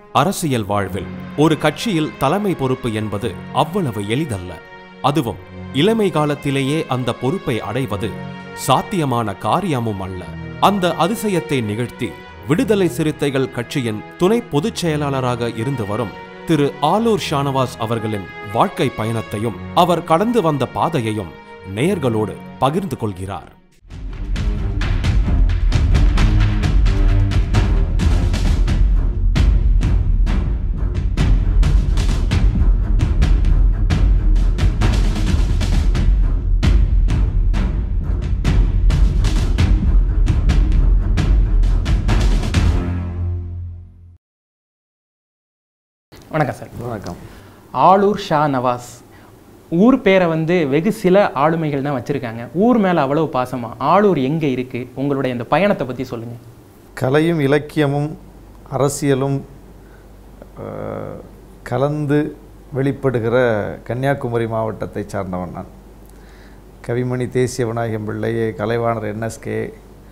அரசியல் வாழ்வில் ஒரு கட்சியில் தலைமை பொறுப்பு என்பது அவ்வளவு எளிதல்ல அதுவும் இளமை காலத்திலேயே அந்த பொறுப்பை அடைவது சாத்தியமான காரியமும் அல்ல அந்த அதிசயத்தை நிகழ்த்தி விடுதலை சிறுத்தைகள் கட்சியின் துணை பொதுச் செயலாளராக இருந்து வரும் திரு ஆலூர் ஷானவாஸ் அவர்களின் வாழ்க்கை பயணத்தையும் அவர் கடந்து வந்த பாதையையும் நேயர்களோடு பகிர்ந்து கொள்கிறார் வணக்கம் சார் வணக்கம் ஆளூர் ஷா நவாஸ் ஊர் பேரை வந்து வெகு சில ஆளுமைகள் தான் வச்சுருக்காங்க ஊர் மேலே அவ்வளவு பாசமா ஆளூர் எங்கே இருக்குது உங்களுடைய இந்த பயணத்தை பற்றி சொல்லுங்கள் கலையும் இலக்கியமும் அரசியலும் அஹ், கலந்து வெளிப்படுகிற கன்னியாகுமரி மாவட்டத்தை சார்ந்தவன் நான் கவிமணி தேசிய விநாயகம் பிள்ளை கலைவாணர் என்எஸ்கே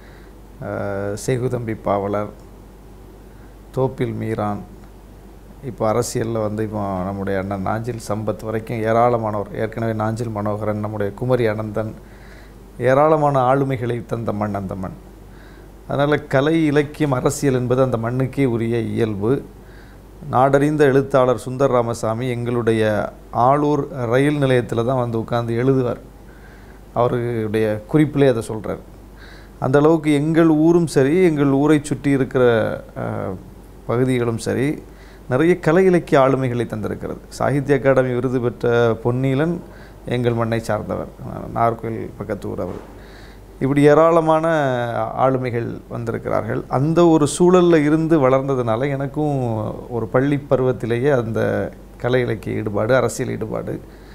சேகுதம்பி பாவலர் தோப்பில் மீரான் இப்போ அரசியலில் வந்து இப்போ நம்முடைய அண்ணன் நாஞ்சில் சம்பத் வரைக்கும் ஏராளமானவர் ஏற்கனவே நாஞ்சில் மனோகரன் நம்முடைய குமரி அனந்தன் ஏராளமான ஆளுமைகளை தந்த மண் அந்த மண் அதனால் கலை இலக்கியம் அரசியல் என்பது அந்த மண்ணுக்கே உரிய இயல்பு நாடறிந்த எழுத்தாளர் சுந்தர் ராமசாமி எங்களுடைய ஆளூர் ரயில் நிலையத்தில் தான் வந்து உட்கார்ந்து எழுதுவார் அவருடைய குறிப்பிலே அதை சொல்கிறார் அந்த அளவுக்கு எங்கள் ஊரும் சரி எங்கள் ஊரை சுற்றி இருக்கிற அஹ், பகுதிகளும் சரி நிறைய கலை இலக்கிய ஆளுமைகளை தந்திருக்கிறது சாகித்ய அகாடமி விருது பெற்ற பொன்னீலன் எங்கள் மண்ணை சார்ந்தவர் அஹ், நாகர்கோயில் பக்கத்து ஊர் அவர் இப்படி ஏராளமான ஆளுமைகள் வந்திருக்கிறார்கள் அந்த ஒரு சூழலில் இருந்து வளர்ந்ததுனால எனக்கும் ஒரு பள்ளி பருவத்திலேயே அந்த கலை இலக்கிய ஈடுபாடு அரசியல் ஈடுபாடு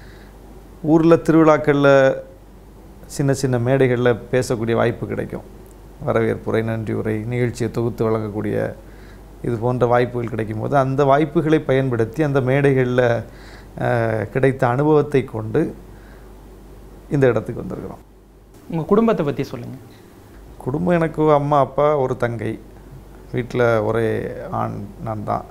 ஊரில் திருவிழாக்களில் சின்ன சின்ன மேடைகளில் பேசக்கூடிய வாய்ப்பு கிடைக்கும் வரவேற்புரை நன்றி உரை நிகழ்ச்சியை தொகுத்து வழங்கக்கூடிய இது போன்ற வாய்ப்புகள் கிடைக்கும் போது அந்த வாய்ப்புகளை பயன்படுத்தி அந்த மேடைகளில் அஹ், கிடைத்த அனுபவத்தை கொண்டு இந்த இடத்துக்கு வந்திருக்கிறோம் உங்கள் குடும்பத்தை பற்றி சொல்லுங்கள் குடும்பம் எனக்கு அம்மா அப்பா ஒரு தங்கை வீட்டில் ஒரே ஆண் நான் தான்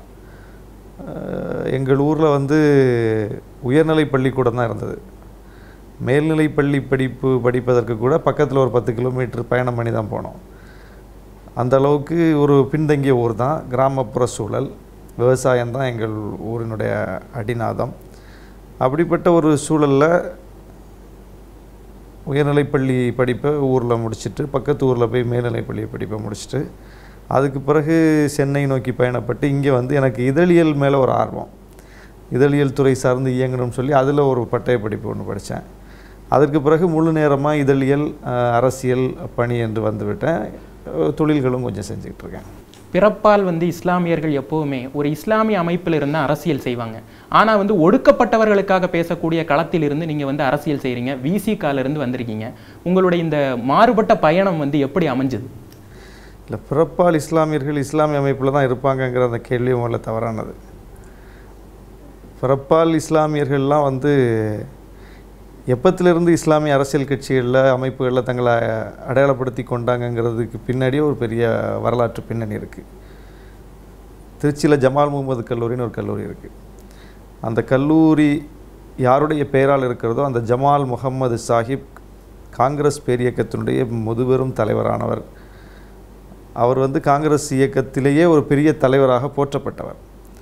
அஹ் எங்கள் ஊரில் வந்து உயர்நிலை பள்ளிக்கூடம் தான் இருந்தது மேல்நிலை பள்ளி படிப்பு படிப்பதற்கு கூட பக்கத்தில் ஒரு பத்து கிலோமீட்டர் பயணம் பண்ணி தான் போனோம் அந்த அளவுக்கு ஒரு பின்தங்கிய ஊர் தான் கிராமப்புற சூழல் விவசாயம் தான் எங்கள் ஊரினுடைய அடிநாதம் அப்படிப்பட்ட ஒரு சூழலில் உயர்நிலைப்பள்ளி படிப்பை ஊரில் முடிச்சுட்டு பக்கத்து ஊரில் போய் மேல்நிலைப்பள்ளி படிப்பை முடிச்சுட்டு அதுக்கு பிறகு சென்னை நோக்கி பயணப்பட்டு இங்கே வந்து எனக்கு இதழியல் மேலே ஒரு ஆர்வம் இதழியல் துறை சார்ந்து இயங்கணும்னு சொல்லி அதில் ஒரு பட்டய படிப்பு ஒன்று படித்தேன் அதற்கு பிறகு முழு நேரமாக இதழியல் அஹ், அரசியல் பணி என்று வந்துவிட்டேன் அஹ், தொழில்களும் கொஞ்சம் செஞ்சுக்கிட்டு இருக்கேன் பிறப்பால் வந்து இஸ்லாமியர்கள் எப்போவுமே ஒரு இஸ்லாமிய அமைப்பில் இருந்து அரசியல் செய்வாங்க ஆனால் வந்து ஒடுக்கப்பட்டவர்களுக்காக பேசக்கூடிய களத்தில் இருந்து நீங்கள் வந்து அரசியல் செய்கிறீங்க விசிகால இருந்து வந்திருக்கீங்க உங்களுடைய இந்த மாறுபட்ட பயணம் வந்து எப்படி அமைஞ்சது இல்லை பிறப்பால் இஸ்லாமியர்கள் இஸ்லாமிய அமைப்பில் தான் இருப்பாங்கங்கிற அந்த கேள்வி முதல்ல தவறானது பிறப்பால் இஸ்லாமியர்கள்லாம் வந்து எப்பத்திலிருந்து இஸ்லாமிய அரசியல் கட்சிகளில் அமைப்புகளில் தங்களை அடையாளப்படுத்தி கொண்டாங்கங்கிறதுக்கு பின்னாடியே ஒரு பெரிய வரலாற்று பின்னணி இருக்குது திருச்சியில் ஜமால் முகமது கல்லூரின்னு ஒரு கல்லூரி இருக்குது அந்த கல்லூரி யாருடைய பெயரால் இருக்கிறதோ அந்த ஜமால் முகம்மது சாஹிப் காங்கிரஸ் பேரியக்கத்தினுடைய முதுபெரும் தலைவரானவர் அவர் வந்து காங்கிரஸ் இயக்கத்திலேயே ஒரு பெரிய தலைவராக போற்றப்பட்டவர்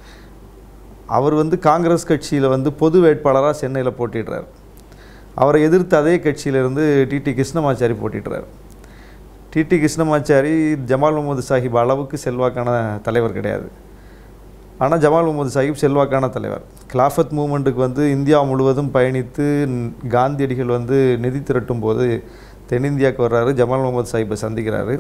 அவர் வந்து காங்கிரஸ் கட்சியில் வந்து பொது வேட்பாளராக சென்னையில் போட்டிடுறார் அவரை எதிர்த்து அதே கட்சியிலிருந்து டிடி கிருஷ்ணமாச்சாரி போட்டிடுறார் டிடி கிருஷ்ணமாச்சாரி ஜமால் முகமது சாஹிப் அளவுக்கு செல்வாக்கான தலைவர் கிடையாது ஆனால் ஜமால் முகமது சாஹிப் செல்வாக்கான தலைவர் கிலாஃபத் மூமெண்ட்டுக்கு வந்து இந்தியா முழுவதும் பயணித்து ந- காந்தியடிகள் வந்து நிதி திரட்டும் போது தென்னிந்தியாவுக்கு வர்றாரு ஜமால் முகமது சாஹிப்பை சந்திக்கிறாரு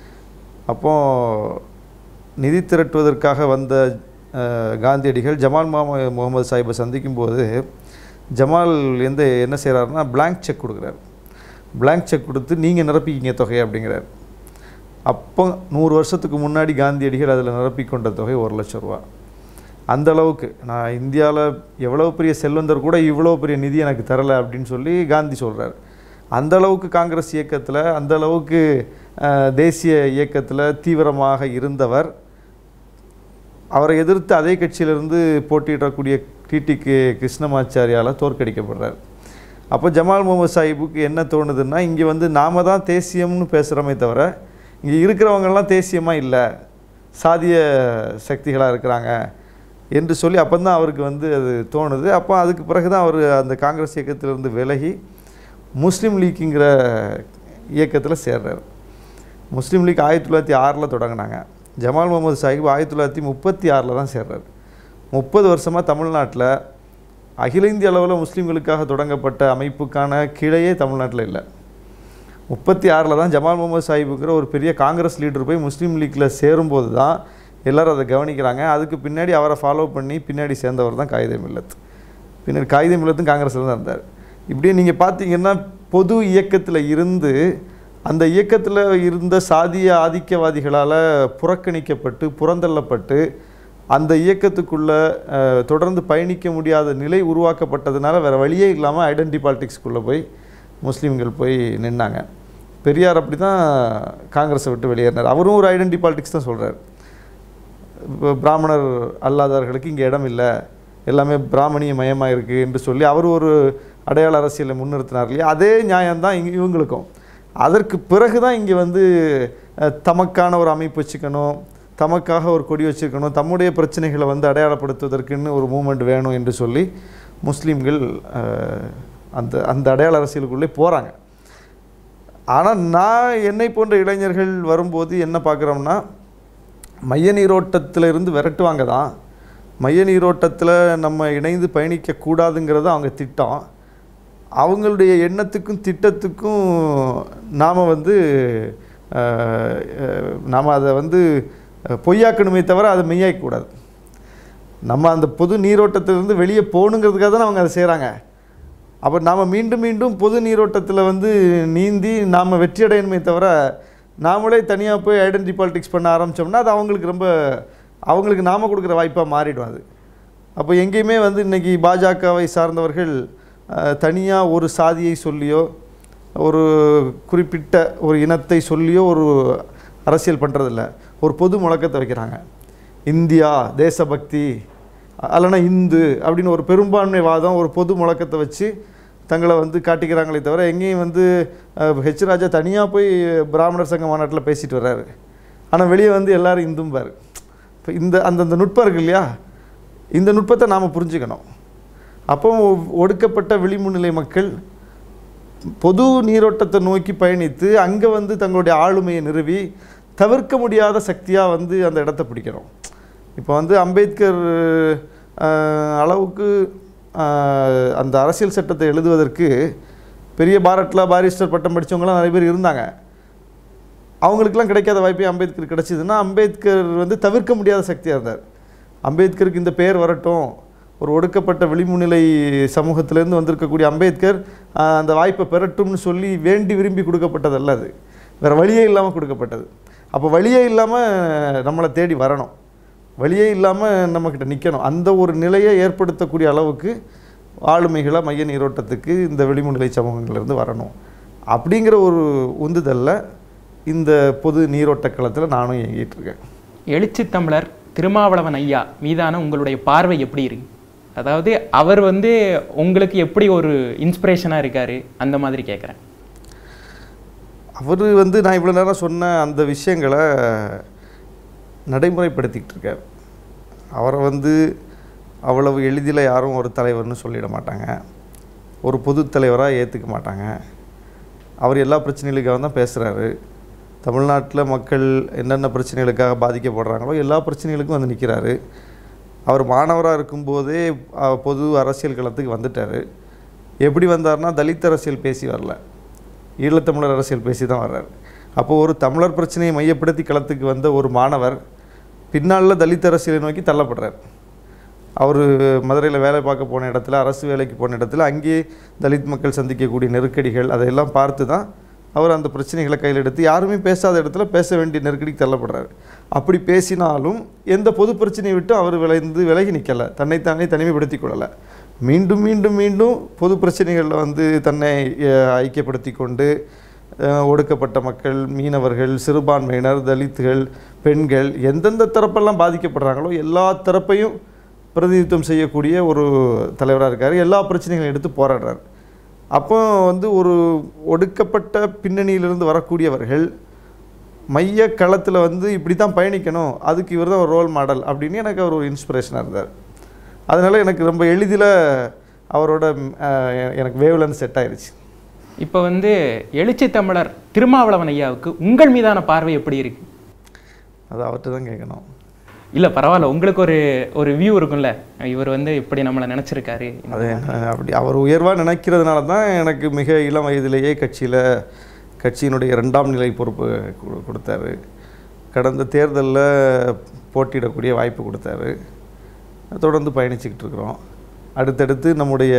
அப்போது நிதி திரட்டுவதற்காக வந்த அஹ், காந்தியடிகள் ஜமால் மாம முகமது சாஹிப்பை சந்திக்கும் போது ஜமால் எந்த என்ன செய்கிறாருன்னா blank செக் கொடுக்குறாரு blank செக் கொடுத்து நீங்கள் நிரப்பிக்கிங்க தொகை அப்படிங்கிறார் அப்போ நூறு வருஷத்துக்கு முன்னாடி காந்தியடிகள் அதில் நிரப்பிக் கொண்ட தொகை ஒரு லட்சம் ரூபா அந்த அளவுக்கு நான் இந்தியாவில் எவ்வளோ பெரிய செல்வந்தர் கூட இவ்வளோ பெரிய நிதி எனக்கு தரலை அப்படின்னு சொல்லி காந்தி சொல்கிறார் அந்த அளவுக்கு காங்கிரஸ் இயக்கத்தில் அந்த அளவுக்கு அஹ், தேசிய இயக்கத்தில் தீவிரமாக இருந்தவர் அவரை எதிர்த்து அதே கட்சியிலிருந்து போட்டியிடக்கூடிய டிடிகே கிருஷ்ணமாச்சாரியால் தோற்கடிக்கப்படுறார் அப்போ ஜமால் முகமது சாஹிபுக்கு என்ன தோணுதுன்னா இங்கே வந்து நாம தான் தேசியம்னு பேசுகிறோமே தவிர இங்கே இருக்கிறவங்கெல்லாம் தேசியமாக இல்லை சாதிய சக்திகளாக இருக்கிறாங்க என்று சொல்லி அப்போ தான் அவருக்கு வந்து அது தோணுது அப்போ அதுக்கு பிறகு தான் அவர் அந்த காங்கிரஸ் இயக்கத்திலிருந்து விலகி முஸ்லீம் லீக்குங்கிற இயக்கத்தில் சேர்றார் முஸ்லீம் லீக் ஆயிரத்தி தொள்ளாயிரத்தி ஆறில் தொடங்கினாங்க ஜமால் முகமது சாஹிப் ஆயிரத்தி தொள்ளாயிரத்தி முப்பத்தி ஆறில் தான் சேர்றாரு முப்பது வருஷமாக தமிழ்நாட்டில் அகில இந்திய அளவில் முஸ்லீம்களுக்காக தொடங்கப்பட்ட அமைப்புக்கான கிளையே தமிழ்நாட்டில் இல்லை முப்பத்தி ஆறில் தான் ஜமால் முகமது சாஹிபுங்கிற ஒரு பெரிய காங்கிரஸ் லீடர் போய் முஸ்லீம் லீக்கில் சேரும்போது தான் எல்லாரும் அதை கவனிக்கிறாங்க அதுக்கு பின்னாடி அவரை ஃபாலோ பண்ணி பின்னாடி சேர்ந்தவர் தான் காகித மில்லத் பின்னாடி காகித மில்லத்தும் காங்கிரஸில் தான் இருந்தார் இப்படியே நீங்கள் பார்த்தீங்கன்னா பொது இயக்கத்தில் இருந்து அந்த இயக்கத்தில் இருந்த சாதிய ஆதிக்கவாதிகளால் புறக்கணிக்கப்பட்டு புறந்தள்ளப்பட்டு அந்த இயக்கத்துக்குள்ளே தொடர்ந்து பயணிக்க முடியாத நிலை உருவாக்கப்பட்டதுனால வேறு வழியே இல்லாமல் ஐடென்டி பாலிட்டிக்ஸ்குள்ளே போய் முஸ்லீம்கள் போய் நின்னாங்க பெரியார் அப்படி தான் காங்கிரஸை விட்டு வெளியேறினார் அவரும் ஒரு ஐடென்டி பாலிட்டிக்ஸ் தான் சொல்கிறார் பிராமணர் அல்லாதவர்களுக்கு இங்கே இடம் இல்லை எல்லாமே பிராமணிய மயமாக இருக்குது என்று சொல்லி அவர் ஒரு அடையாள அரசியலை முன்னிறுத்தினார் இல்லையா அதே நியாயம்தான் இங்கே இவங்களுக்கும் அதற்கு பிறகு தான் இங்கே வந்து அஹ், தமக்கான ஒரு அமைப்பு வச்சுக்கணும் தமக்காக ஒரு கொடி வச்சுக்கணும் தம்முடைய பிரச்சனைகளை வந்து அடையாளப்படுத்துவதற்குன்னு ஒரு மூமெண்ட் வேணும் என்று சொல்லி முஸ்லீம்கள் அஹ், அந்த அந்த அடையாள அரசியலுக்குள்ளே போகிறாங்க ஆனால் நான் என்னை போன்ற இளைஞர்கள் வரும்போது என்ன பார்க்குறோம்னா மைய நீரோட்டத்தில் இருந்து விரட்டுவாங்க தான் மைய நீரோட்டத்தில் நம்ம இணைந்து பயணிக்கக்கூடாதுங்கிறது அவங்க திட்டம் அவங்களுடைய எண்ணத்துக்கும் திட்டத்துக்கும் நாம் வந்து நாம் அதை வந்து அஹ், பொய்யாக்கணுமே தவிர அதை மெய்யாக்கக்கூடாது நம்ம அந்த பொது நீரோட்டத்திலிருந்து வெளியே போகணுங்கிறதுக்காக தான் அவங்க அதை செய்கிறாங்க அப்போ நாம் மீண்டும் மீண்டும் பொது நீரோட்டத்தில் வந்து நீந்தி நாம் வெற்றி அடையணுமே தவிர நாமளே தனியாக போய் ஐடென்டி பாலிட்டிக்ஸ் பண்ண ஆரம்பித்தோம்னா அது அவங்களுக்கு ரொம்ப அவங்களுக்கு நாம கொடுக்குற வாய்ப்பாக மாறிடும் அது அப்போ எங்கேயுமே வந்து இன்றைக்கி பாஜகவை சார்ந்தவர்கள் தனியாக ஒரு சாதியை சொல்லியோ ஒரு குறிப்பிட்ட ஒரு இனத்தை சொல்லியோ ஒரு அரசியல் பண்ணுறதில்ல ஒரு பொது முழக்கத்தை வைக்கிறாங்க இந்தியா தேசபக்தி அல்லனா இந்து அப்படின்னு ஒரு பெரும்பான்மை வாதம் ஒரு பொது முழக்கத்தை வச்சு தங்களை வந்து காட்டிக்கிறாங்களே தவிர எங்கேயும் வந்து அஹ், ஹெச் ராஜா தனியாக போய் பிராமணர் சங்க மாநாட்டில் பேசிட்டு வர்றாரு ஆனால் வெளியே வந்து எல்லாரும் இந்தும்பார் இப்போ இந்த அந்தந்த நுட்பம் இருக்கு இல்லையா இந்த நுட்பத்தை நாம் புரிஞ்சுக்கணும் அப்போ ஒடுக்கப்பட்ட விளிம்புநிலை மக்கள் பொது நீரோட்டத்தை நோக்கி பயணித்து அங்கே வந்து தங்களுடைய ஆளுமையை நிறுவி தவிர்க்க முடியாத சக்தியாக வந்து அந்த இடத்த பிடிக்கணும் இப்போ வந்து அம்பேத்கர் அஹ், அளவுக்கு அஹ், அந்த அரசியல் சட்டத்தை எழுதுவதற்கு பெரிய பாரட்லா பாரிஸ்டர் பட்டம் படித்தவங்களாம் நிறைய பேர் இருந்தாங்க அவங்களுக்கெல்லாம் கிடைக்காத வாய்ப்பே அம்பேத்கர் கிடைச்சிதுன்னா அம்பேத்கர் வந்து தவிர்க்க முடியாத சக்தியாக இருந்தார் அம்பேத்கருக்கு இந்த பெயர் வரட்டும் ஒரு ஒடுக்கப்பட்ட விளிம்புநிலை சமூகத்திலேருந்து வந்திருக்கக்கூடிய அம்பேத்கர் ஆஹ், அந்த வாய்ப்பை பெறட்டும்னு சொல்லி வேண்டி விரும்பி கொடுக்கப்பட்டதல்ல அது வேறு வழியே இல்லாமல் கொடுக்கப்பட்டது அப்போ வழியே இல்லாமல் நம்மளை தேடி வரணும் வழியே இல்லாமல் நம்மக்கிட்ட நிற்கணும் அந்த ஒரு நிலையை ஏற்படுத்தக்கூடிய அளவுக்கு ஆளுமைகளாக மைய நீரோட்டத்துக்கு இந்த விளிம்புநிலை சமூகங்கள்லேருந்து வரணும் அப்படிங்கிற ஒரு உந்துதலில் இந்த பொது நீரோட்ட களத்தில் நானும் இயங்கிட்டு இருக்கேன் எழுச்சி தமிழர் திருமாவளவன் ஐயா மீதான உங்களுடைய பார்வை எப்படி இருக்கு அதாவது அவர் வந்து உங்களுக்கு எப்படி ஒரு இன்ஸ்பிரேஷனாக இருக்காரு அந்த மாதிரி கேட்குறேன் அவர் வந்து நான் இவ்வளோ நேரம் சொன்ன அந்த விஷயங்களை நடைமுறைப்படுத்திக்கிட்டு இருக்கார் அவரை வந்து அவ்வளவு எளிதில் யாரும் ஒரு தலைவர்னு சொல்லிட மாட்டாங்க ஒரு பொது தலைவராக ஏற்றுக்க மாட்டாங்க அவர் எல்லா பிரச்சனைகளுக்காக தான் பேசுகிறாரு தமிழ்நாட்டில் மக்கள் என்னென்ன பிரச்சனைகளுக்காக பாதிக்கப்படுறாங்களோ எல்லா பிரச்சனைகளுக்கும் வந்து நிற்கிறாரு அவர் மாணவராக இருக்கும்போதே அஹ், பொது அரசியல் களத்துக்கு வந்துட்டார் எப்படி வந்தார்னா தலித் அரசியல் பேசி வரல ஈழத்தமிழர் அரசியல் பேசி தான் வர்றார் அப்போ ஒரு தமிழர் பிரச்சனையை மையப்படுத்தி களத்துக்கு வந்த ஒரு மாணவர் பின்னால் தலித் அரசியலை நோக்கி தள்ளப்படுறார் அவர் மதுரையில் வேலை பார்க்க போன இடத்துல அரசு வேலைக்கு போன இடத்துல அங்கேயே தலித் மக்கள் சந்திக்கக்கூடிய நெருக்கடிகள் அதையெல்லாம் பார்த்து தான் அவர் அந்த பிரச்சனைகளை கையில் எடுத்து யாருமே பேசாத இடத்துல பேச வேண்டிய நெருக்கடிக்கு தள்ளப்படுறாரு அப்படி பேசினாலும் எந்த பொது பிரச்சனையை விட்டு அவர் விளைந்து விலகி நிற்கலை தன்னைத்தானே தனிமைப்படுத்தி கொள்ளலை மீண்டும் மீண்டும் மீண்டும் பொது பிரச்சனைகளில் வந்து தன்னை அஹ், ஐக்கியப்படுத்தி கொண்டு அஹ், ஒடுக்கப்பட்ட மக்கள் மீனவர்கள் சிறுபான்மையினர் தலித்துகள் பெண்கள் எந்தெந்த தரப்பெல்லாம் பாதிக்கப்படுறாங்களோ எல்லா தரப்பையும் பிரதிநிதித்துவம் செய்யக்கூடிய ஒரு தலைவராக இருக்கார் எல்லா பிரச்சனைகளையும் எடுத்து போராடுறார் அப்போ வந்து ஒரு ஒடுக்கப்பட்ட பின்னணியிலிருந்து வரக்கூடியவர்கள் மைய களத்தில் வந்து இப்படி தான் பயணிக்கணும் அதுக்கு இவர் தான் ஒரு ரோல் மாடல் அப்படின்னு எனக்கு அவர் ஒரு இன்ஸ்பிரேஷனாக இருந்தார் அதனால எனக்கு ரொம்ப எளிதில் அவரோட ம், அஹ், எ- எனக்கு வேவ்லன் செட் ஆயிருச்சு இப்போ வந்து எழுச்சி தமிழர் திருமாவளவன் ஐயாவுக்கு உங்கள் மீதான பார்வை எப்படி இருக்கு அது அவர்கிட்ட தான் கேட்கணும் இல்ல பரவாயில்ல உங்களுக்கு ஒரு ஒரு வியூ இருக்கும்ல இவர் வந்து இப்படி நம்மளை நினைச்சிருக்காரு அது அஹ், அப்படி அவர் உயர்வாக நினைக்கிறதுனால தான் எனக்கு மிக இளம் வயதிலேயே கட்சியில் கட்சியினுடைய ரெண்டாம் நிலை பொறுப்பு கு- கொடுத்தாரு கடந்த தேர்தலில் போட்டியிடக்கூடிய வாய்ப்பு கொடுத்தாரு தொடர்ந்து பயணிச்சுக்கிட்டு இருக்கிறோம் அடுத்தடுத்து நம்முடைய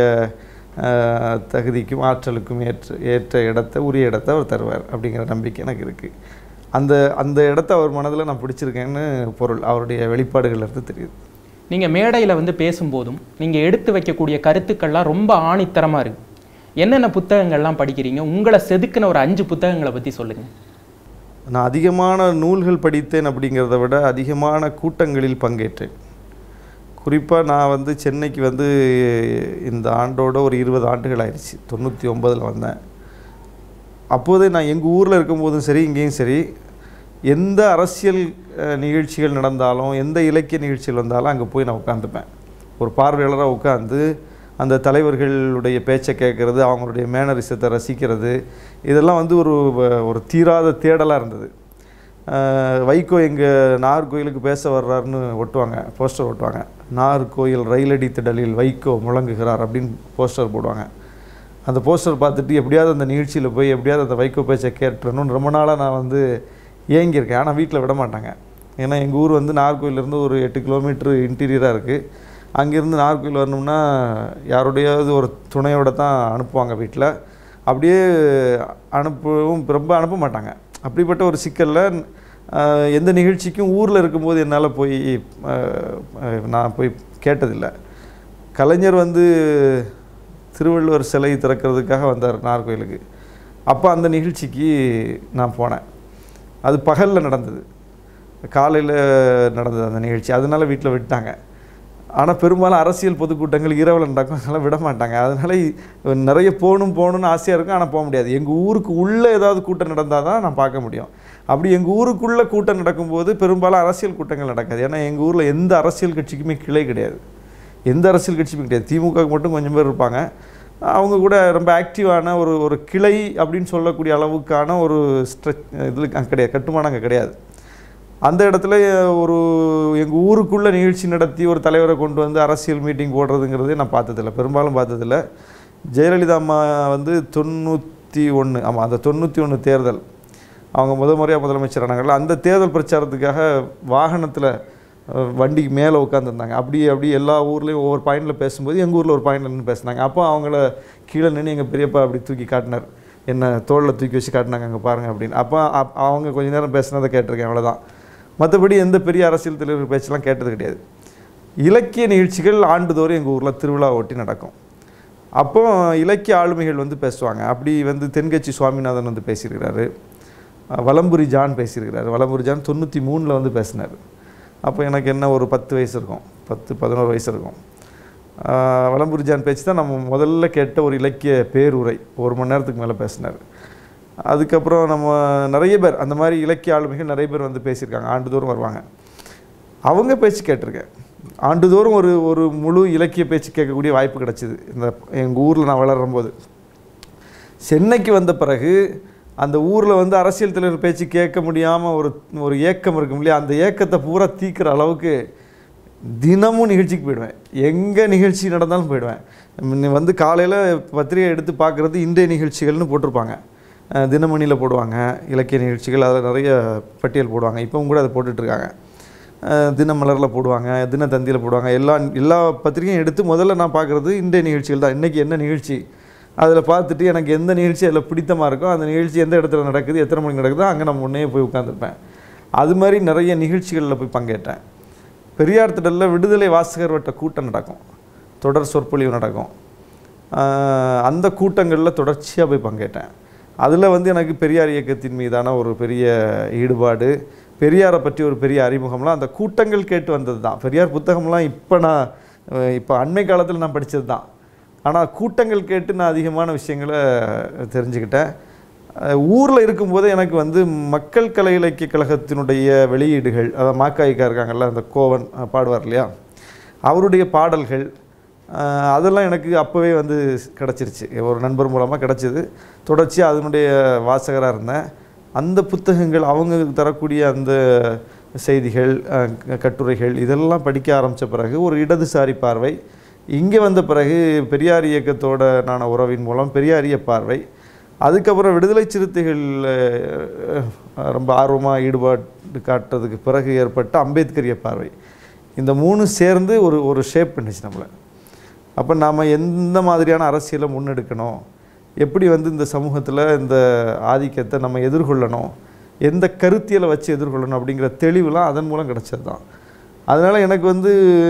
அஹ், தகுதிக்கும் ஆற்றலுக்கும் ஏற்ற ஏற்ற இடத்த உரிய இடத்த அவர் தருவார் அப்படிங்கிற நம்பிக்கை எனக்கு இருக்குது அந்த அந்த இடத்த அவர் மனதில் நான் பிடிச்சிருக்கேன்னு பொருள் அவருடைய வெளிப்பாடுகள்ல இருந்து தெரியுது நீங்க மேடையில வந்து பேசும்போதும் நீங்க எடுத்து வைக்கக்கூடிய கருத்துக்கள்லாம் ரொம்ப ஆணித்தரமா இருக்கு என்னென்ன புத்தகங்கள்லாம் படிக்கிறீங்க உங்களை செதுக்கின ஒரு அஞ்சு புத்தகங்களை பத்தி சொல்லுங்க நான் அதிகமான நூல்கள் படித்தேன் அப்படிங்கிறத விட அதிகமான கூட்டங்களில் பங்கேற்றேன் குறிப்பாக நான் வந்து சென்னைக்கு வந்து இந்த ஆண்டோட ஒரு இருபது ஆண்டுகள் ஆயிடுச்சு தொண்ணூற்றி ஒம்பதில் வந்தேன் அப்போதே நான் எங்கள் ஊரில் இருக்கும்போதும் சரி இங்கேயும் சரி எந்த அரசியல் அஹ், நிகழ்ச்சிகள் நடந்தாலும் எந்த இலக்கிய நிகழ்ச்சிகள் வந்தாலும் அங்கே போய் நான் உட்காந்துப்பேன் ஒரு பார்வையாளராக உட்காந்து அந்த தலைவர்களுடைய பேச்சை கேட்குறது அவங்களுடைய மேனரிசத்தை ரசிக்கிறது இதெல்லாம் வந்து ஒரு வ- ஒரு தீராத தேடலாக இருந்தது அஹ், வைகோ எங்கள் நாகர்கோயிலுக்கு பேச வர்றாருன்னு ஒட்டுவாங்க போஸ்டர் ஒட்டுவாங்க நாகர்கோயில் ரயிலடி திடலில் வைகோ முழங்குகிறார் அப்படின்னு போஸ்டர் போடுவாங்க அந்த போஸ்டர் பார்த்துட்டு எப்படியாவது அந்த நிகழ்ச்சியில் போய் எப்படியாவது அந்த வைகோ பேச்சை கேட்டுறணும்னு ரொம்ப நாளாக நான் வந்து ஏங்கியிருக்கேன் ஆனால் வீட்டில் விட மாட்டாங்க ஏன்னா எங்கள் ஊர் வந்து நாகர்கோயிலேருந்து ஒரு எட்டு கிலோமீட்டர் இன்டீரியராக இருக்குது அங்கேருந்து நாகர்கோயில் வரணும்னா யாருடையாவது ஒரு துணையோட தான் அனுப்புவாங்க வீட்டில் அப்படியே அனுப்பவும் ரொம்ப அனுப்ப மாட்டாங்க அப்படிப்பட்ட ஒரு சிக்கலில் ஆஹ், எந்த நிகழ்ச்சிக்கும் ஊரில் இருக்கும்போது என்னால் போய் ஆஹ், ஆஹ், நான் போய் கேட்டதில்லை கலைஞர் வந்து திருவள்ளுவர் சிலை திறக்கிறதுக்காக வந்தார் நாகர்கோயிலுக்கு அப்போ அந்த நிகழ்ச்சிக்கு நான் போனேன் அது பகலில் நடந்தது காலையில் நடந்தது அந்த நிகழ்ச்சி அதனால வீட்டில் விட்டாங்க ஆனால் பெரும்பாலும் அரசியல் பொதுக்கூட்டங்கள் இரவில் நடக்கும் அதனால விட மாட்டாங்க அதனால இ- நிறைய போகணும் போகணும்னு ஆசையாக இருக்கும் ஆனால் போக முடியாது எங்கள் ஊருக்கு உள்ளே ஏதாவது கூட்டம் நடந்தால் தான் நான் பார்க்க முடியும் அப்படி எங்கள் ஊருக்குள்ளே கூட்டம் நடக்கும்போது பெரும்பாலும் அரசியல் கூட்டங்கள் நடக்காது ஏன்னா எங்கள் ஊரில் எந்த அரசியல் கட்சிக்குமே கிளை கிடையாது எந்த அரசியல் கட்சியுமே கிடையாது திமுகவுக்கு மட்டும் கொஞ்சம் பேர் இருப்பாங்க அவங்க கூட ரொம்ப ஆக்டிவான ஒரு ஒரு கிளை அப்படின்னு சொல்லக்கூடிய அளவுக்கான ஒரு ஸ்ட்ரெச் இதில் அங்கே கிடையாது கட்டுமானம் அங்கே கிடையாது அந்த இடத்துல ஒரு எங்கள் ஊருக்குள்ளே நிகழ்ச்சி நடத்தி ஒரு தலைவரை கொண்டு வந்து அரசியல் மீட்டிங் போடுறதுங்கிறதே நான் பார்த்ததில்ல பெரும்பாலும் பார்த்ததில்ல ஜெயலலிதா அம்மா வந்து தொண்ணூற்றி ஒன்று ஆமாம் அந்த தொண்ணூற்றி ஒன்று தேர்தல் அவங்க முத முறையாக முதலமைச்சர் ஆனாங்கல்ல அந்த தேர்தல் பிரச்சாரத்துக்காக வாகனத்தில் அஹ், வண்டிக்கு மேலே உட்காந்துருந்தாங்க அப்படி அப்படி எல்லா ஊர்லேயும் ஒவ்வொரு பாயிண்டில் பேசும்போது எங்கள் ஊரில் ஒரு பாயிண்டில் நின்று பேசுனாங்க அப்போ அவங்கள கீழே நின்று எங்கள் பெரியப்பா அப்படி தூக்கி காட்டினார் என்ன தோளில் தூக்கி வச்சு காட்டினாங்க அங்கே பாருங்கள் அப்படின்னு அப்போ அப்- அவங்க கொஞ்ச நேரம் பேசுனதை கேட்டிருக்கேன் அவ்வளோதான் மற்றபடி எந்த பெரிய அரசியல் தலைவர் பேச்செல்லாம் கேட்டது கிடையாது இலக்கிய நிகழ்ச்சிகள் ஆண்டுதோறும் எங்கள் ஊரில் திருவிழா ஒட்டி நடக்கும் அப்போ இலக்கிய ஆளுமைகள் வந்து பேசுவாங்க அப்படி வந்து தென்கட்சி சுவாமிநாதன் வந்து பேசியிருக்கிறாரு அஹ் வலம்புரி ஜான் பேசியிருக்கிறாரு வலம்புரி ஜான் தொண்ணூற்றி மூணில் வந்து பேசினார் அப்போ எனக்கு என்ன ஒரு பத்து வயசு இருக்கும் பத்து பதினோரு வயசு இருக்கும் அஹ் வலம்புரி ஜான் பேச்சு தான் நம்ம முதல்ல கேட்ட ஒரு இலக்கிய பேருரை ஒரு மணி நேரத்துக்கு மேலே பேசினார் அதுக்கப்புறம் நம்ம நிறைய பேர் அந்த மாதிரி இலக்கிய ஆளுமைகள் நிறைய பேர் வந்து பேசியிருக்காங்க ஆண்டுதோறும் வருவாங்க அவங்க பேச்சு கேட்டிருக்கேன் ஆண்டுதோறும் ஒரு ஒரு முழு இலக்கிய பேச்சு கேட்கக்கூடிய வாய்ப்பு கிடைச்சிது இந்த எங்கள் ஊரில் நான் வளரும்போது சென்னைக்கு வந்த பிறகு அந்த ஊரில் வந்து அரசியல் தலைவர் பேச்சு கேட்க முடியாமல் ஒரு ஒரு ஏக்கம் இருக்கும் இல்லையா அந்த ஏக்கத்தை பூரா தீக்கிற அளவுக்கு தினமும் நிகழ்ச்சிக்கு போயிடுவேன் எங்கே நிகழ்ச்சி நடந்தாலும் போயிடுவேன் முன்ன வந்து காலையில் பத்திரிகை எடுத்து பார்க்குறது இன்றைய நிகழ்ச்சிகள்னு போட்டிருப்பாங்க அஹ் தினமணியில் போடுவாங்க இலக்கிய நிகழ்ச்சிகள் அதில் நிறைய பட்டியல் போடுவாங்க இப்போவும் கூட அதை போட்டுட்ருக்காங்க தினமலரில் போடுவாங்க தினத்தந்தியில் போடுவாங்க எல்லா எல்லா பத்திரிகையும் எடுத்து முதல்ல நான் பார்க்குறது இன்றைய நிகழ்ச்சிகள் தான் இன்றைக்கி என்ன நிகழ்ச்சி அதில் பார்த்துட்டு எனக்கு எந்த நிகழ்ச்சி அதில் பிடித்தமாக இருக்கோ அந்த நிகழ்ச்சி எந்த இடத்துல நடக்குது எத்தனை மணிக்கு நடக்குதோ அங்கே நான் முன்னே போய் உட்காந்துருப்பேன் அது மாதிரி நிறைய நிகழ்ச்சிகளில் போய் பங்கேற்றேன் பெரியார் திடலில் விடுதலை வாசகர் வட்ட கூட்டம் நடக்கும் தொடர் சொற்பொழிவு நடக்கும் ஆஹ் அந்த கூட்டங்களில் தொடர்ச்சியாக போய் பங்கேற்றேன் அதில் வந்து எனக்கு பெரியார் இயக்கத்தின் மீதான ஒரு பெரிய ஈடுபாடு பெரியாரை பற்றி ஒரு பெரிய அறிமுகம்லாம் அந்த கூட்டங்கள் கேட்டு வந்தது தான் பெரியார் புத்தகம்லாம் இப்போ நான் அஹ், இப்போ அண்மை காலத்தில் நான் படித்தது தான் ஆனால் கூட்டங்கள் கேட்டு நான் அதிகமான விஷயங்களை தெரிஞ்சுக்கிட்டேன் ஊரில் இருக்கும்போது எனக்கு வந்து மக்கள் கலை இலக்கிய கழகத்தினுடைய வெளியீடுகள் அதாவது மாக்காய்க்கா இருக்காங்கல்ல அந்த கோவன் அஹ், பாடுவார் இல்லையா அவருடைய பாடல்கள் அஹ், அதெல்லாம் எனக்கு அப்போவே வந்து கிடச்சிருச்சு ஒரு நண்பர் மூலமாக கிடச்சிது தொடர்ச்சியாக அதனுடைய வாசகராக இருந்தேன் அந்த புத்தகங்கள் அவங்க தரக்கூடிய அந்த செய்திகள் அஹ், க- கட்டுரைகள் இதெல்லாம் படிக்க ஆரம்பித்த பிறகு ஒரு இடதுசாரி பார்வை இங்கே வந்த பிறகு பெரியார் இயக்கத்தோட நான உறவின் மூலம் பெரியாரிய பார்வை அதுக்கப்புறம் விடுதலை சிறுத்தைகள் அஹ், ரொம்ப ஆர்வமாக ஈடுபாடு காட்டுறதுக்கு பிறகு ஏற்பட்ட அம்பேத்கரிய பார்வை இந்த மூணு சேர்ந்து ஒரு ஒரு ஷேப் பண்ணுச்சு நம்மளை அப்போ நாம் எந்த மாதிரியான அரசியலை முன்னெடுக்கணும் எப்படி வந்து இந்த சமூகத்தில் இந்த ஆதிக்கத்தை நம்ம எதிர்கொள்ளணும் எந்த கருத்தியலை வச்சு எதிர்கொள்ளணும் அப்படிங்கிற தெளிவுலாம் அதன் மூலம் கிடச்சது தான் அதனால் எனக்கு வந்து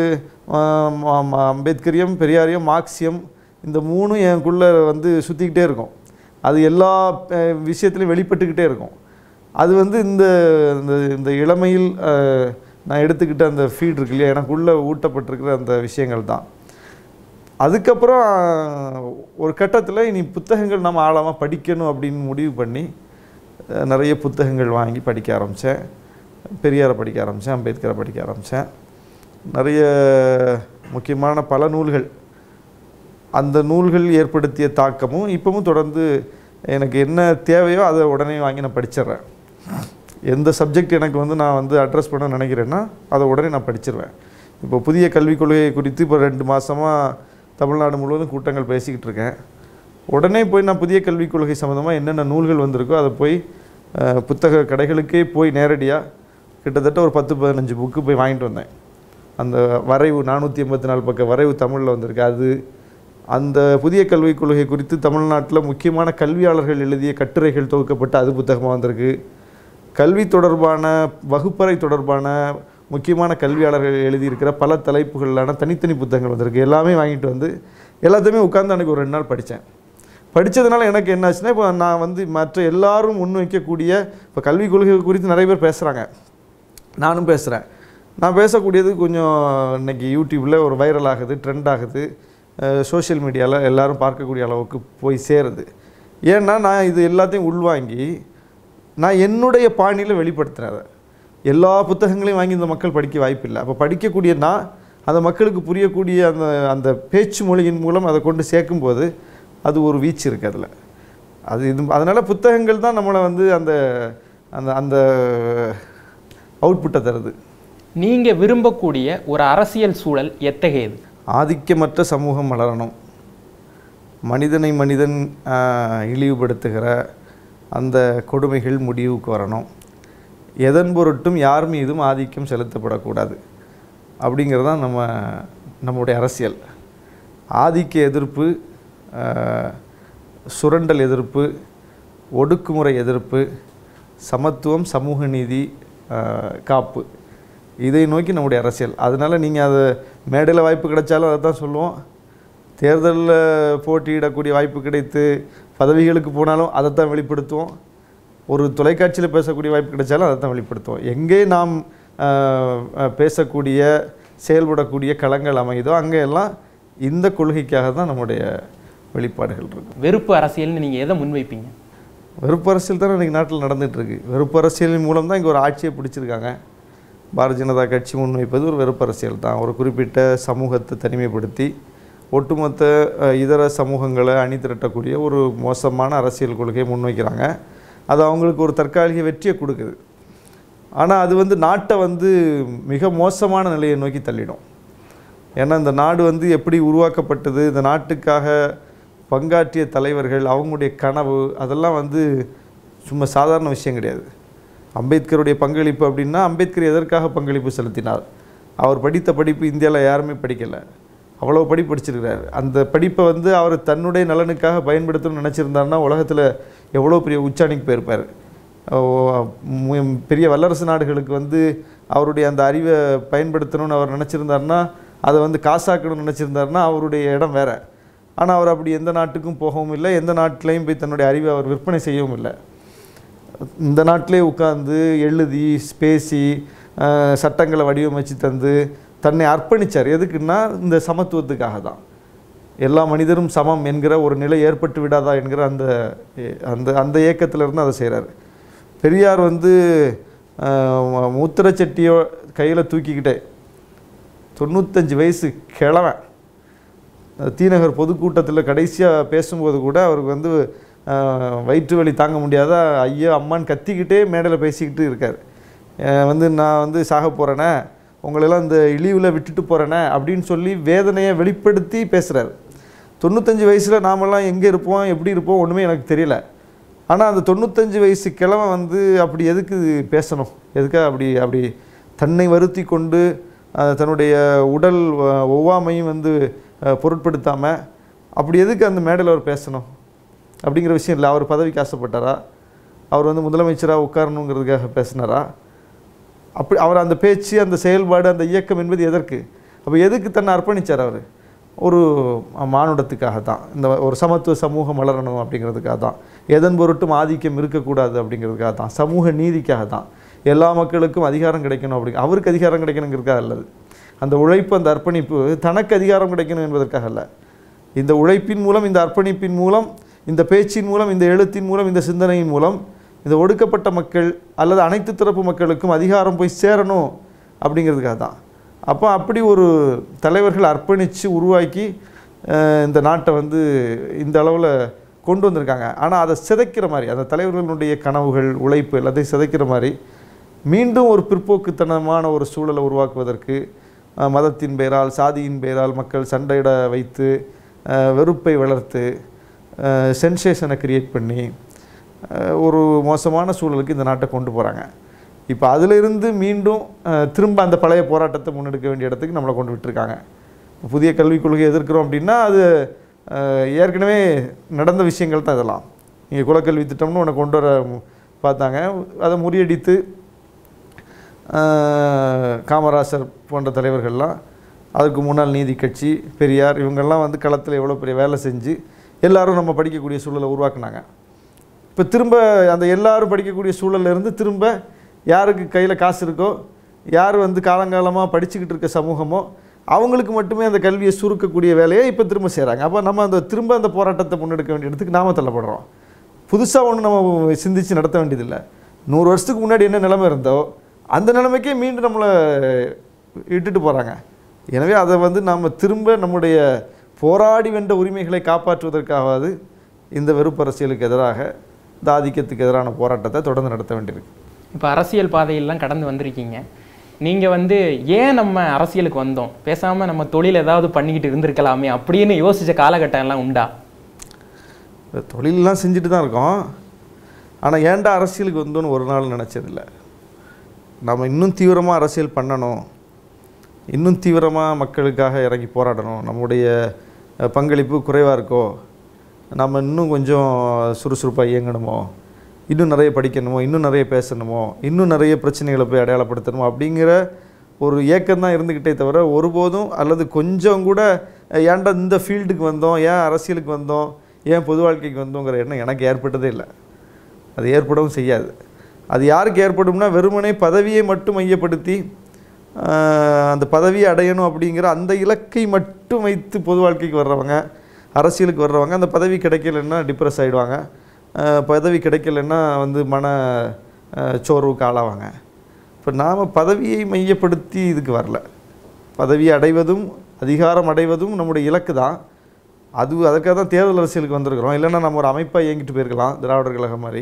ஆஹ், ம- ம- அம்பேத்கரியம் பெரியாரியம் மார்க்சியம் இந்த மூணும் எனக்குள்ளே வந்து சுற்றிக்கிட்டே இருக்கும் அது எல்லா அஹ், விஷயத்துலையும் வெளிப்பட்டுக்கிட்டே இருக்கும் அது வந்து இந்த இந்த- இந்த இளமையில் அஹ், நான் எடுத்துக்கிட்ட அந்த ஃபீட் இருக்கு இல்லையா எனக்குள்ளே ஊட்டப்பட்டிருக்கிற அந்த விஷயங்கள் தான் அதுக்கப்புறம் ஒரு கட்டத்தில் இனி புத்தகங்கள் நம்ம ஆழமாக படிக்கணும் அப்படின்னு முடிவு பண்ணி அஹ், நிறைய புத்தகங்கள் வாங்கி படிக்க ஆரம்பித்தேன் பெரியாரை படிக்க ஆரம்பித்தேன் அம்பேத்கரை படிக்க ஆரம்பித்தேன் நிறைய முக்கியமான பல நூல்கள் அந்த நூல்கள் ஏற்படுத்திய தாக்கமும் இப்பவும் தொடர்ந்து எனக்கு என்ன தேவையோ அதை உடனே வாங்கி நான் படிச்சிடுறேன் எந்த சப்ஜெக்ட் எனக்கு வந்து நான் வந்து அட்ரஸ் பண்ண நினைக்கிறேன்னா அதை உடனே நான் படிச்சிருவேன் இப்போ புதிய கல்விக் கொள்கையை குறித்து இப்போ ரெண்டு மாதமாக தமிழ்நாடு முழுவதும் கூட்டங்கள் பேசிக்கிட்டு இருக்கேன் உடனே போய் நான் புதிய கல்விக் கொள்கை சம்மந்தமாக என்னென்ன நூல்கள் வந்திருக்கோ அதை போய் அஹ், புத்தக கடைகளுக்கே போய் நேரடியாக கிட்டத்தட்ட ஒரு பத்து பதினஞ்சு புக்கு போய் வாங்கிட்டு வந்தேன் அந்த வரைவு நானூற்றி எண்பத்தி நாலு பக்க வரைவு தமிழில் வந்திருக்கு அது அந்த புதிய கல்விக் கொள்கை குறித்து தமிழ்நாட்டில் முக்கியமான கல்வியாளர்கள் எழுதிய கட்டுரைகள் தொகுக்கப்பட்டு அது புத்தகமாக வந்திருக்கு கல்வி தொடர்பான வகுப்பறை தொடர்பான முக்கியமான கல்வியாளர்கள் எழுதியிருக்கிற பல தலைப்புகளான தனித்தனி புத்தகங்கள் வந்திருக்கு எல்லாமே வாங்கிட்டு வந்து எல்லாத்தையுமே உட்கார்ந்து அன்றைக்கி ஒரு ரெண்டு நாள் படித்தேன் படித்ததுனால எனக்கு என்னாச்சுன்னா இப்போ நான் வந்து மற்ற எல்லாரும் முன்வைக்கக்கூடிய இப்போ கல்விக் கொள்கை குறித்து நிறைய பேர் பேசுகிறாங்க நானும் பேசுகிறேன் நான் பேசக்கூடியது கொஞ்சம் இன்னைக்கு யூடியூப்பில் ஒரு வைரல் ஆகுது ட்ரெண்ட் ஆகுது சோஷியல் மீடியாவில் எல்லாரும் பார்க்கக்கூடிய அளவுக்கு போய் சேருது ஏன்னா நான் இது எல்லாத்தையும் உள்வாங்கி நான் என்னுடைய பாணியில் வெளிப்படுத்துறேன் அதை எல்லா புத்தகங்களையும் வாங்கி இந்த மக்கள் படிக்க வாய்ப்பில்லை அப்போ படிக்கக்கூடிய நான் அந்த மக்களுக்கு புரியக்கூடிய அந்த அந்த பேச்சு மொழியின் மூலம் அதை கொண்டு சேர்க்கும்போது அது ஒரு வீச்சு இருக்குது அதில் அது இது அதனால் புத்தகங்கள் தான் நம்மளை வந்து அந்த அந்த அந்த அவுட்புட்டை தருது நீங்க விரும்பக்கூடிய ஒரு அரசியல் சூழல் எத்தகையது ஆதிக்கமற்ற சமூகம் வளரணும் மனிதனை மனிதன் ஆஹ், இழிவுபடுத்துகிற அந்த கொடுமைகள் முடிவுக்கு வரணும் எதன் பொருட்டும் யார் மீதும் ஆதிக்கம் செலுத்தப்படக்கூடாது அப்படிங்கிறது தான் நம்ம நம்முடைய அரசியல் ஆதிக்க எதிர்ப்பு ஆஹ், சுரண்டல் எதிர்ப்பு ஒடுக்குமுறை எதிர்ப்பு சமத்துவம் சமூக நீதி ஆஹ், காப்பு இதை நோக்கி நம்முடைய அரசியல் அதனால் நீங்கள் அதை மேடையில் வாய்ப்பு கிடைச்சாலும் அதை தான் சொல்லுவோம் தேர்தலில் போட்டியிடக்கூடிய வாய்ப்பு கிடைத்து பதவிகளுக்கு போனாலும் அதை தான் வெளிப்படுத்துவோம் ஒரு தொலைக்காட்சியில் பேசக்கூடிய வாய்ப்பு கிடைச்சாலும் அதை தான் வெளிப்படுத்துவோம் எங்கே நாம் ஆஹ், ஆஹ், பேசக்கூடிய செயல்படக்கூடிய களங்கள் அமையுதோ அங்கே எல்லாம் இந்த கொள்கைக்காக தான் நம்முடைய வெளிப்பாடுகள் இருக்கும் வெறுப்பு அரசியல்னு நீங்க எதை முன்வைப்பீங்க வெறுப்பு அரசியல் தானே இன்றைக்கி நாட்டில் நடந்துட்டு இருக்கு வெறுப்பு அரசியலின் மூலம் தான் இங்கே ஒரு ஆட்சியை பிடிச்சிருக்காங்க பாரதிய ஜனதா கட்சி முன்வைப்பது ஒரு வெறுப்பு அரசியல் தான் ஒரு குறிப்பிட்ட சமூகத்தை தனிமைப்படுத்தி ஒட்டுமொத்த அஹ், இதர சமூகங்களை அணி திரட்டக்கூடிய ஒரு மோசமான அரசியல் கொள்கையை முன்வைக்கிறாங்க அது அவங்களுக்கு ஒரு தற்காலிக வெற்றியை கொடுக்குது ஆனால் அது வந்து நாட்டை வந்து மிக மோசமான நிலையை நோக்கி தள்ளிடும் ஏன்னா இந்த நாடு வந்து எப்படி உருவாக்கப்பட்டது இந்த நாட்டுக்காக பங்காற்றிய தலைவர்கள் அவங்களுடைய கனவு அதெல்லாம் வந்து சும்மா சாதாரண விஷயம் கிடையாது அம்பேத்கருடைய பங்களிப்பு அப்படின்னா அம்பேத்கர் எதற்காக பங்களிப்பு செலுத்தினார் அவர் படித்த படிப்பு இந்தியாவில் யாருமே படிக்கலை அவ்வளோ படிப்பு படிச்சிருக்கிறார் அந்த படிப்பை வந்து அவர் தன்னுடைய நலனுக்காக பயன்படுத்தணும்னு நினச்சிருந்தாருன்னா உலகத்தில் எவ்வளோ பெரிய உச்சாணிக்கு போயிருப்பார் ஓ, மு- பெரிய வல்லரசு நாடுகளுக்கு வந்து அவருடைய அந்த அறிவை பயன்படுத்தணும்னு அவர் நினச்சிருந்தாருன்னா அதை வந்து காசாக்கணும்னு நினச்சிருந்தாருன்னா அவருடைய இடம் வேற ஆனால் அவர் அப்படி எந்த நாட்டுக்கும் போகவும் இல்லை எந்த நாட்டிலையும் போய் தன்னுடைய அறிவை அவர் விற்பனை செய்யவும் இல்லை இந்த நாட்டிலே உட்கார்ந்து எழுதி பேசி அஹ், சட்டங்களை வடிவமைச்சு தந்து தன்னை அர்ப்பணிச்சார் எதுக்குன்னா இந்த சமத்துவத்துக்காக தான் எல்லா மனிதரும் சமம் என்கிற ஒரு நிலை ஏற்பட்டு விடாதா என்கிற அந்த எ- அந்த அந்த ஏக்கத்துல இருந்து அதை செய்கிறார் பெரியார் வந்து அஹ், மூத்திரச்சட்டியோ கையில் தூக்கிக்கிட்டே தொண்ணூத்தஞ்சு வயசு கிழவன் தீநகர் பொதுக்கூட்டத்தில் கடைசியாக பேசும்போது கூட அவருக்கு வந்து அஹ், வயிற்று வலி தாங்க முடியாத ஐயோ அம்மான்னு கத்திக்கிட்டே மேடையில் பேசிக்கிட்டு இருக்கார் அஹ், வந்து நான் வந்து சாக போகிறேனே உங்களெல்லாம் இந்த இழிவில் விட்டுட்டு போகிறேனே அப்படின்னு சொல்லி வேதனையை வெளிப்படுத்தி பேசுகிறார் தொண்ணூத்தஞ்சு வயசில் நாமெல்லாம் எங்கே இருப்போம் எப்படி இருப்போம் ஒன்றுமே எனக்கு தெரியல ஆனால் அந்த தொண்ணூத்தஞ்சு வயசு கிழவன் வந்து அப்படி எதுக்கு பேசணும் எதுக்காக அப்படி அப்படி தன்னை வருத்தி கொண்டு அஹ், தன்னுடைய உடல் அஹ், ஒவ்வாமையும் வந்து பொருட்படுத்தாமல் அப்படி எதுக்கு அந்த மேடையில் அவர் பேசணும் அப்படிங்கிற விஷயம் இல்லை அவர் பதவிக்கு ஆசைப்பட்டாரா அவர் வந்து முதலமைச்சராக உட்காரணுங்கிறதுக்காக பேசினாரா அப்படி அவர் அந்த பேச்சு அந்த செயல்பாடு அந்த இயக்கம் என்பது எதற்கு அப்போ எதுக்கு தன்னை அர்ப்பணிச்சார் அவர் ஒரு மானுடத்துக்காக தான் இந்த ஒரு சமத்துவ சமூகம் வளரணும் அப்படிங்கிறதுக்காக தான் எதன் பொருட்டும் ஆதிக்கம் இருக்கக்கூடாது அப்படிங்கிறதுக்காக தான் சமூக நீதிக்காக தான் எல்லா மக்களுக்கும் அதிகாரம் கிடைக்கணும் அப்படி அவருக்கு அதிகாரம் கிடைக்கணுங்கிறதுக்காக அல்லது அந்த உழைப்பு அந்த அர்ப்பணிப்பு தனக்கு அதிகாரம் கிடைக்கணும் என்பதற்காக அல்ல இந்த உழைப்பின் மூலம் இந்த அர்ப்பணிப்பின் மூலம் இந்த பேச்சின் மூலம் இந்த எழுத்தின் மூலம் இந்த சிந்தனையின் மூலம் இந்த ஒடுக்கப்பட்ட மக்கள் அல்லது அனைத்து தரப்பு மக்களுக்கும் அதிகாரம் போய் சேரணும் அப்படிங்கிறதுக்காக தான் அப்போ அப்படி ஒரு தலைவர்கள் அர்ப்பணித்து உருவாக்கி அஹ், இந்த நாட்டை வந்து இந்த அளவில் கொண்டு வந்திருக்காங்க ஆனால் அதை சிதைக்கிற மாதிரி அந்த தலைவர்களுடைய கனவுகள் உழைப்பு எல்லாத்தையும் சிதைக்கிற மாதிரி மீண்டும் ஒரு பிற்போக்குத்தனமான ஒரு சூழலை உருவாக்குவதற்கு அஹ், மதத்தின் பெயரால் சாதியின் பெயரால் மக்கள் சண்டையிட வைத்து அஹ், வெறுப்பை வளர்த்து சென்சேஷனை கிரியேட் பண்ணி அஹ், ஒரு மோசமான சூழலுக்கு இந்த நாட்டை கொண்டு போகிறாங்க இப்போ அதிலிருந்து மீண்டும் அஹ், திரும்ப அந்த பழைய போராட்டத்தை முன்னெடுக்க வேண்டிய இடத்துக்கு நம்மளை கொண்டு விட்டுருக்காங்க இப்போ புதிய கல்விக் கொள்கையை எதிர்க்கிறோம் அப்படின்னா அது அஹ், ஏற்கனவே நடந்த விஷயங்கள் தான் இதெல்லாம் நீங்கள் குலக்கல்வி திட்டம்னு ஒன்று கொண்டு வர மு- பார்த்தாங்க அதை முறியடித்து அஹ், காமராசர் போன்ற தலைவர்கள்லாம் அதுக்கு முன்னாள் நீதி கட்சி பெரியார் இவங்கெல்லாம் வந்து களத்தில் எவ்வளோ பெரிய வேலை செஞ்சு எல்லாரும் நம்ம படிக்கக்கூடிய சூழலை உருவாக்குனாங்க இப்போ திரும்ப அந்த எல்லாரும் படிக்கக்கூடிய சூழல்ல இருந்து திரும்ப யாருக்கு கையில் காசு இருக்கோ யார் வந்து காலங்காலமாக படிச்சுக்கிட்டு இருக்க சமூகமோ அவங்களுக்கு மட்டுமே அந்த கல்வியை சுருக்கக்கூடிய வேலையை இப்போ திரும்ப செய்கிறாங்க அப்போ நம்ம அந்த திரும்ப அந்த போராட்டத்தை முன்னெடுக்க வேண்டிய இடத்துக்கு நாம தள்ளப்படுறோம் புதுசாக ஒன்று நம்ம சிந்திச்சு நடத்த வேண்டியதில்லை நூறு வருஷத்துக்கு முன்னாடி என்ன நிலைமை இருந்தோ அந்த நிலைமைக்கே மீண்டும் நம்மளை இட்டுட்டு போகிறாங்க எனவே அதை வந்து நாம் திரும்ப நம்முடைய போராடி வென்ற உரிமைகளை காப்பாற்றுவதற்காவது இந்த வெறுப்பு அரசியலுக்கு எதிராக இந்த ஆதிக்கத்துக்கு எதிரான போராட்டத்தை தொடர்ந்து நடத்த வேண்டியிருக்கு இப்போ அரசியல் பாதையெல்லாம் கடந்து வந்திருக்கீங்க நீங்கள் வந்து ஏன் நம்ம அரசியலுக்கு வந்தோம் பேசாமல் நம்ம தொழில் ஏதாவது பண்ணிக்கிட்டு இருந்திருக்கலாமே அப்படின்னு யோசிச்ச காலகட்டம் எல்லாம் உண்டா இந்த தொழிலெலாம் செஞ்சுட்டு தான் இருக்கோம் ஆனால் ஏன்டா அரசியலுக்கு வந்தோன்னு ஒரு நாள் நினச்சதில்ல நம்ம இன்னும் தீவிரமாக அரசியல் பண்ணணும் இன்னும் தீவிரமாக மக்களுக்காக இறங்கி போராடணும் நம்முடைய அஹ், பங்களிப்பு குறைவாக இருக்கோ நம்ம இன்னும் கொஞ்சம் சுறுசுறுப்பாக இயங்கணுமோ இன்னும் நிறைய படிக்கணுமோ இன்னும் நிறைய பேசணுமோ இன்னும் நிறைய பிரச்சனைகளை போய் அடையாளப்படுத்தணுமோ அப்படிங்கிற ஒரு ஏக்கம் தான் இருந்துக்கிட்டே தவிர ஒருபோதும் அல்லது கொஞ்சம் கூட அஹ், ஏன்டா இந்த ஃபீல்டுக்கு வந்தோம் ஏன் அரசியலுக்கு வந்தோம் ஏன் பொது வாழ்க்கைக்கு வந்தோங்கிற எண்ணம் எனக்கு ஏற்பட்டதே இல்லை அது ஏற்படவும் செய்யாது அது யாருக்கு ஏற்படும்னா வெறுமனே பதவியை மட்டும் மையப்படுத்தி ஆஹ், அந்த பதவியை அடையணும் அப்படிங்கிற அந்த இலக்கை மட்டும் வைத்து பொது வாழ்க்கைக்கு வர்றவங்க அரசியலுக்கு வர்றவங்க அந்த பதவி கிடைக்கலன்னா டிப்ரெஸ் ஆகிடுவாங்க பதவி கிடைக்கலன்னா வந்து மன ஆஹ், சோர்வுக்கு ஆளாவாங்க இப்போ நாம் பதவியை மையப்படுத்தி இதுக்கு வரல பதவி அடைவதும் அதிகாரம் அடைவதும் நம்முடைய இலக்கு தான் அது அதுக்காக தான் தேர்தல் அரசியலுக்கு வந்திருக்கிறோம் இல்லைன்னா நம்ம ஒரு அமைப்பாக இயங்கிட்டு போயிருக்கலாம் திராவிடர் கழகம் மாதிரி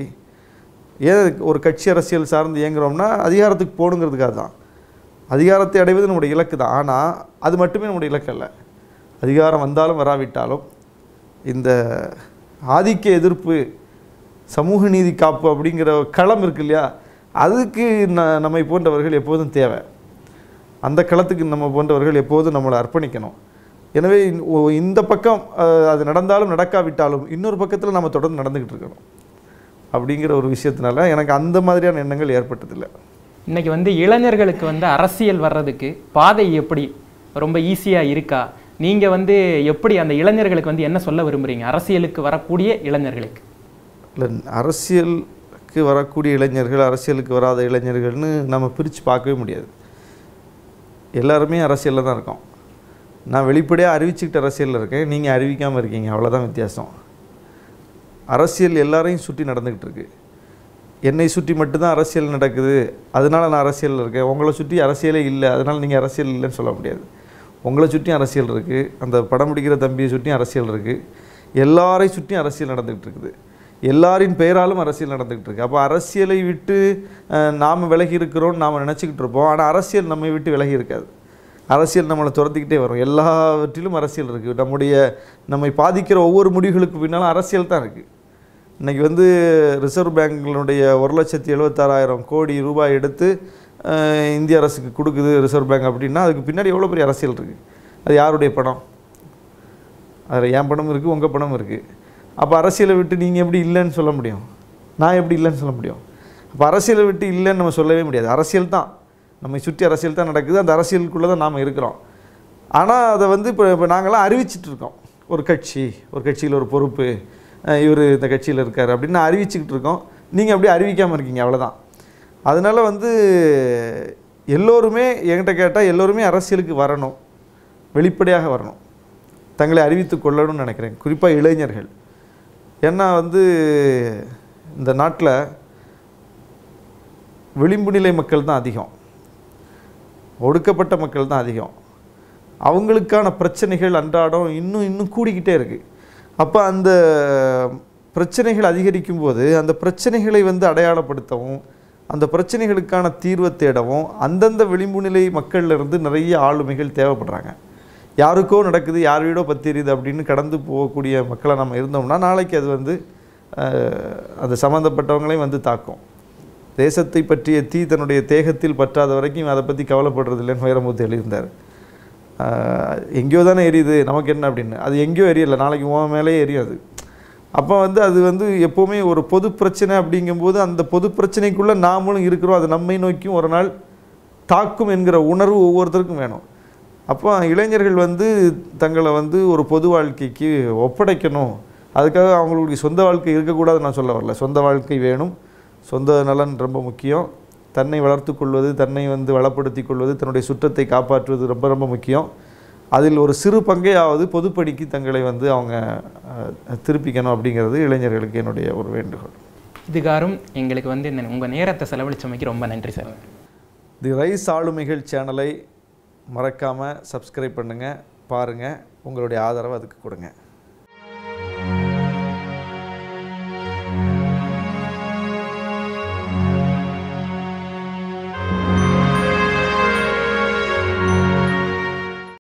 ஏன் ஒரு கட்சி அரசியல் சார்ந்து இயங்குறோம்னா அதிகாரத்துக்கு போகணுங்கிறதுக்காக தான் அதிகாரத்தை அடைவது நம்முடைய இலக்கு தான் ஆனால் அது மட்டுமே நம்முடைய இலக்கு அல்ல அதிகாரம் வந்தாலும் வராவிட்டாலும் இந்த ஆதிக்க எதிர்ப்பு சமூக நீதி காப்பு அப்படிங்கிற களம் இருக்கு இல்லையா அதுக்கு ந நம்மை போன்றவர்கள் எப்போதும் தேவை அந்த களத்துக்கு நம்ம போன்றவர்கள் எப்போதும் நம்மளை அர்ப்பணிக்கணும் எனவே இந்த- ஓ- இந்த பக்கம் அஹ், அது நடந்தாலும் நடக்காவிட்டாலும் இன்னொரு பக்கத்தில் நம்ம தொடர்ந்து நடந்துக்கிட்டு இருக்கணும் அப்படிங்கிற ஒரு விஷயத்தினால எனக்கு அந்த மாதிரியான எண்ணங்கள் ஏற்பட்டதில்லை இன்னைக்கு வந்து இளைஞர்களுக்கு வந்து அரசியல் வர்றதுக்கு பாதை எப்படி ரொம்ப ஈஸியாக இருக்கா நீங்க வந்து எப்படி அந்த இளைஞர்களுக்கு வந்து என்ன சொல்ல விரும்புறீங்க அரசியலுக்கு வரக்கூடிய இளைஞர்களுக்கு இல்லை அரசியலுக்கு வரக்கூடிய இளைஞர்கள் அரசியலுக்கு வராத இளைஞர்கள்னு நம்ம பிரித்து பார்க்கவே முடியாது எல்லாருமே அரசியலில் தான் இருக்கோம் நான் வெளிப்படையாக அறிவிச்சுக்கிட்ட அரசியலில் இருக்கேன் நீங்கள் அறிவிக்காமல் இருக்கீங்க அவ்வளோதான் வித்தியாசம் அரசியல் எல்லாரையும் சுற்றி நடந்துக்கிட்டு இருக்கு என்னை சுற்றி மட்டும்தான் அரசியல் நடக்குது அதனால நான் அரசியலில் இருக்கேன் உங்களை சுற்றி அரசியலே இல்லை அதனால் நீங்கள் அரசியல் இல்லைன்னு சொல்ல முடியாது உங்களை சுற்றியும் அரசியல் இருக்குது அந்த படம் பிடிக்கிற தம்பியை சுற்றியும் அரசியல் இருக்குது எல்லாரையும் சுற்றியும் அரசியல் நடந்துகிட்டு இருக்குது எல்லாரின் பெயராலும் அரசியல் நடந்துகிட்டு இருக்கு அப்போ அரசியலை விட்டு அஹ், நாம் விலகி இருக்கிறோம்னு நாம் நினச்சிக்கிட்டு இருப்போம் ஆனால் அரசியல் நம்மை விட்டு விலகி இருக்காது அரசியல் நம்மளை துரத்திக்கிட்டே வரும் எல்லாவற்றிலும் அரசியல் இருக்குது நம்முடைய நம்மை பாதிக்கிற ஒவ்வொரு முடிவுகளுக்கு பின்னாலும் அரசியல் தான் இருக்குது இன்றைக்கி வந்து ரிசர்வ் பேங்கினுடைய ஒரு லட்சத்தி எழுபத்தாறாயிரம் கோடி ரூபாய் எடுத்து அஹ், இந்திய அரசுக்கு கொடுக்குது ரிசர்வ் பேங்க் அப்படின்னா அதுக்கு பின்னாடி எவ்வளோ பெரிய அரசியல் இருக்குது அது யாருடைய பணம் அதில் என் பணம் இருக்குது உங்கள் பணம் இருக்குது அப்போ அரசியலை விட்டு நீங்கள் எப்படி இல்லைன்னு சொல்ல முடியும் நான் எப்படி இல்லைன்னு சொல்ல முடியும் அப்போ அரசியலை விட்டு இல்லைன்னு நம்ம சொல்லவே முடியாது அரசியல் தான் நம்மை சுற்றி அரசியல் தான் நடக்குது அந்த அரசியலுக்குள்ளே தான் நாம் இருக்கிறோம் ஆனால் அதை வந்து இப்போ இப்போ நாங்களாம் அறிவிச்சிட்டு இருக்கோம் ஒரு கட்சி ஒரு கட்சியில் ஒரு பொறுப்பு இவர் இந்த கட்சியில் இருக்கார் அப்படின்னு அறிவிச்சுக்கிட்டு இருக்கோம் நீங்கள் அப்படியே அறிவிக்காமல் இருக்கீங்க அவ்வளோதான் அதனால் வந்து எல்லோருமே என்கிட்ட கேட்டால் எல்லோருமே அரசியலுக்கு வரணும் வெளிப்படையாக வரணும் தங்களை அறிவித்து கொள்ளணும்னு நினைக்கிறேன் குறிப்பாக இளைஞர்கள் ஏன்னா வந்து இந்த நாட்டில் விளிம்பு நிலை மக்கள் தான் அதிகம் ஒடுக்கப்பட்ட மக்கள் தான் அதிகம் அவங்களுக்கான பிரச்சனைகள் அன்றாடம் இன்னும் இன்னும் கூடிக்கிட்டே இருக்குது அப்போ அந்த பிரச்சனைகள் அதிகரிக்கும் போது அந்த பிரச்சனைகளை வந்து அடையாளப்படுத்தவும் அந்த பிரச்சனைகளுக்கான தீர்வை தேடவும் அந்தந்த விளிம்பு நிலை மக்கள்ல இருந்து நிறைய ஆளுமைகள் தேவைப்படுறாங்க யாருக்கோ நடக்குது யார் வீடோ பத்திரியுது அப்படின்னு கடந்து போகக்கூடிய மக்களை நம்ம இருந்தோம்னா நாளைக்கு அது வந்து அஹ், அது சம்மந்தப்பட்டவங்களையும் வந்து தாக்கும் தேசத்தை பற்றிய தீ தன்னுடைய தேகத்தில் பற்றாத வரைக்கும் அதை பற்றி கவலைப்படுறது இல்லைன்னு வைரமுத்து எழுதியிருந்தார் ஆஹ் எங்கேயோ தானே எரியுது நமக்கு என்ன அப்படின்னு அது எங்கேயோ எரியல நாளைக்கு உன் மேலே எரியாது அப்போ வந்து அது வந்து எப்போவுமே ஒரு பொது பிரச்சனை அப்படிங்கும்போது அந்த பொது பிரச்சனைக்குள்ளே நாமளும் இருக்கிறோம் அது நம்மை நோக்கியும் ஒரு நாள் தாக்கும் என்கிற உணர்வு ஒவ்வொருத்தருக்கும் வேணும் அப்போ இளைஞர்கள் வந்து தங்களை வந்து ஒரு பொது வாழ்க்கைக்கு ஒப்படைக்கணும் அதுக்காக அவங்களுடைய சொந்த வாழ்க்கை இருக்கக்கூடாது நான் சொல்ல வரல சொந்த வாழ்க்கை வேணும் சொந்த நலன் ரொம்ப முக்கியம் தன்னை வளர்த்துக் கொள்வது தன்னை வந்து வளப்படுத்திக் கொள்வது தன்னுடைய சுற்றத்தை காப்பாற்றுவது ரொம்ப ரொம்ப முக்கியம் அதில் ஒரு சிறு பங்கையாவது பொதுப்பணிக்கு தங்களை வந்து அவங்க அஹ், திருப்பிக்கணும் அப்படிங்கிறது இளைஞர்களுக்கு என்னுடைய ஒரு வேண்டுகோள் இதுகாரும் எங்களுக்கு வந்து இந்த உங்கள் நேரத்தை செலவழிச்சமைக்கு ரொம்ப நன்றி சார் தி ரைஸ் ஆளுமைகள் சேனலை மறக்காமல் சப்ஸ்கிரைப் பண்ணுங்கள் பாருங்கள் உங்களுடைய ஆதரவை அதுக்கு கொடுங்க